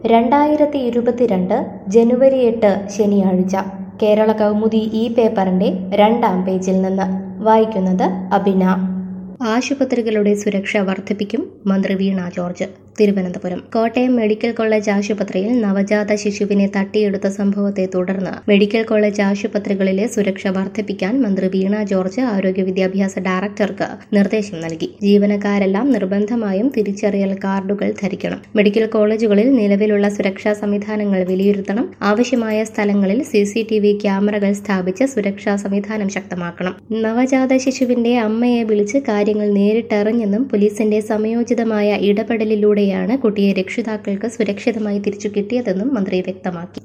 രണ്ടായിരത്തി ഇരുപത്തിരണ്ട് ജനുവരി എട്ട് ശനിയാഴ്ച കേരള കൗമുദി ഈ പേപ്പറിന്റെ രണ്ടാം പേജിൽ നിന്ന് വായിക്കുന്നത് അബിന ആശുപത്രികളുടെ സുരക്ഷ വർദ്ധിപ്പിക്കും മന്ത്രി Veena George Thiruvananthapuram Kottayam medical college ആശുപത്രിയിൽ നവജാത ശിശുവിനെ തട്ടിയെടുത്ത സംഭവത്തെ തുടർന്ന് മെഡിക്കൽ കോളേജ് ആശുപത്രികളിലെ സുരക്ഷ വർദ്ധിപ്പിക്കാൻ മന്ത്രി വീണ ജോർജ് ആരോഗ്യ വിദ്യാഭ്യാസ ഡയറക്ടർക്ക് നിർദ്ദേശം നൽകി ജീവനക്കാരെല്ലാം നിർബന്ധമായും തിരിച്ചറിയൽ കാർഡുകൾ ധരിക്കണം മെഡിക്കൽ കോളേജുകളിൽ നിലവിലുള്ള സുരക്ഷാ സംവിധാനങ്ങൾ വിലയിരുത്തണം ആവശ്യമായ സ്ഥലങ്ങളിൽ സി സി ടി വി ക്യാമറകൾ സ്ഥാപിച്ച് സുരക്ഷാ സംവിധാനം ശക്തമാക്കണം നവജാത ശിശുവിന്റെ അമ്മയെ വിളിച്ച് കാര്യങ്ങൾ നേരിട്ടറിഞ്ഞെന്നും പോലീസിന്റെ സമയോചിതമായ ഇടപെടലിലൂടെയാണ് കുട്ടിയെ രക്ഷിതാക്കൾക്ക് സുരക്ഷിതമായി തിരിച്ചു കിട്ടിയതെന്നും മന്ത്രി വ്യക്തമാക്കി